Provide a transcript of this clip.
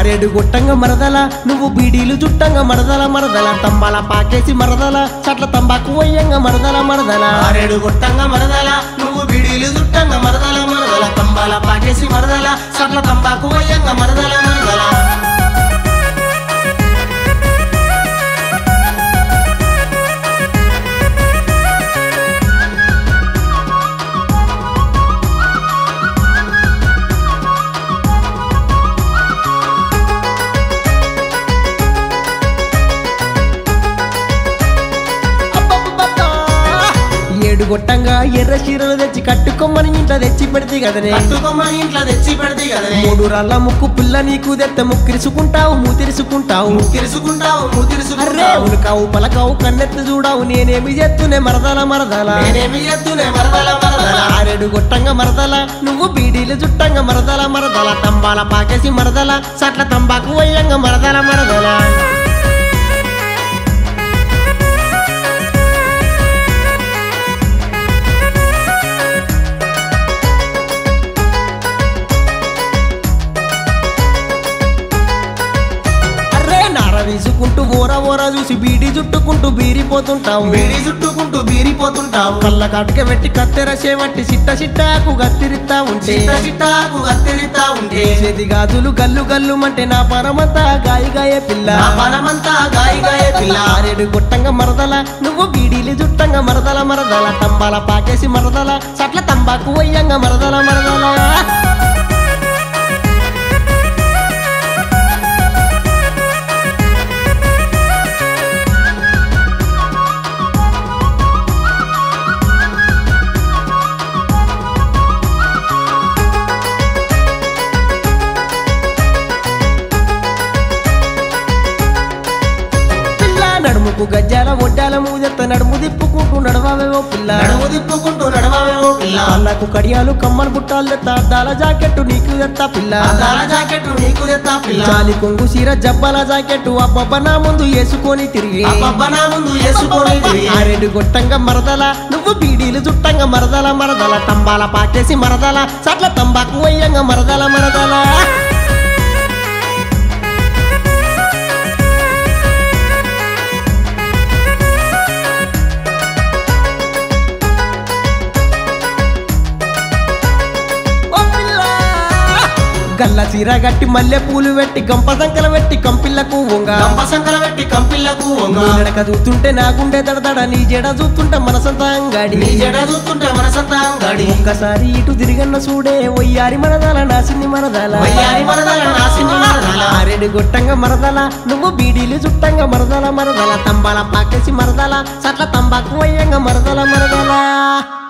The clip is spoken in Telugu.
ఆరేడు గుట్టంగా మరదల నువ్వు బీడీలు చుట్టంగా మరదల మరదల తంబాల పాకేసి మరదల చట్ల తంబాకు వయ్యంగా మరదల మరదల ఆరేడు గొట్టంగా మరదల నువ్వు బిడీలు చుట్టంగా మరదల మరదల తంబాల పాకేసి మరదల సట్ల తంబాకు వయ్యంగా మరదల మరదల అబ్బబ్బబ్బబ్బా! ఏడు గొట్టంగా ఎర్ర చీరలు తెచ్చి కట్టుకోమని ఇంట్లో తెచ్చి పెడితే కదనే కట్టుకోమని ఇంట్లో తెచ్చి పెడితే కదనే మూడు రాళ్ళ ముక్కు పిల్ల నీకు తెత్త ముక్కిరుసుకుంటావు మూతిరుసుకుంటావు ముక్కిరుసుకుంటావు అర్రే ముతిరుసుకుంటావు ఉనకావు పలకావు కన్నెత్తి చూడావు నేనేమి చేస్తూనే మరదల మరదల నేనేమి ఎత్తునే మరదల మరదల ఆరేడు గొట్టంగా మరదల నువ్వు బీడీలు చుట్టంగా మరదల మరదల తంబాల పాకేసి మరదల సట్ల తంబాకు వయ్యంగా మరదల మరదల అర్రే నార వీసుకుంటూ ఓర ఓర చూసి బీడీ చుట్టుకుంటూ బీరిపోతుంటావు బీడి చుట్టుకుంటూ బీరిపోతుంటావు కళ్ళ కాటుక పెట్టి కత్తెర చేపట్టి సిట్ట సిట్టాకు గత్తిరిస్తా ఉంటే చిట్ట చిట్టాకు కత్తిరితా ఉంటే చేతి గాజులు గల్లు గల్లు మంటే నా పరమంతా గాయ గాయ పిల్ల నా పనమంతా గాయ గాయ పిల్ల ఆరేడు గుట్టంగా మరదల నువ్వు బీడీలు చుట్టంగా మరదల మరదల తంబాల పాకేసి మరదల చట్ల తంబాకు వయ్యంగా మరదల మరదల పిల్ల నడుముకు గజ్జాల ఒడ్డాల మూజెత్త నడుము తిప్పుకుంటూ నడవావేవో పిల్ల నడుము తిప్పుకుంటూ నడవవేమో పిల్ల కళ్ళకు కడియాలు కమ్మలు బుట్టాలు తెత్త అద్దాల జాకెట్ నీకు తెత్త పిల్ల అద్దాల జాకెట్ నీకు తెత్తా పిల్ల చాలి కొంగు సీర జబ్బల జాకెట్ అబ్బబ్బ నా ముందు వేసుకొని తిరిగి అబ్బబ్బ నా ముందు వేసుకొని తిరిగి. ఆరేడు గొట్టంగా మరదల నువ్వు బీడీలు చుట్టంగా మరదల మరదల తంబాల పాకేసి మరదల చట్ల తంబాకు వయ్యంగా మరదల మరదల ఓ పిల్ల! గల్ల చీర గట్టి మల్లె పూలు పెట్టి గంప సంకల పెట్టి కంపిల్లకు వంగ గంప సంకల పెట్టి కంపిల్లకు వంగ నీ నడక చూస్తుంటే నా గుండె దడదడ నీ జడ చూస్తుంటే మనసంతా అంగాడి నీ జడ చూస్తుంటే మనసంతా గడి ఒక్కసారి ఇటు తిరిగన్న చూడే ఒయ్యారి మరదల నాసిని మరదల వయ్యారి మరదల నాసిని మరదల. ఆరేడు గొట్టంగా మరదల నువ్వు బీడీలు చుట్టంగా మరదల మరదల తంబాల పాకేసి మరదల సట్ల తంబాకు వయ్యంగా మరదల మరదల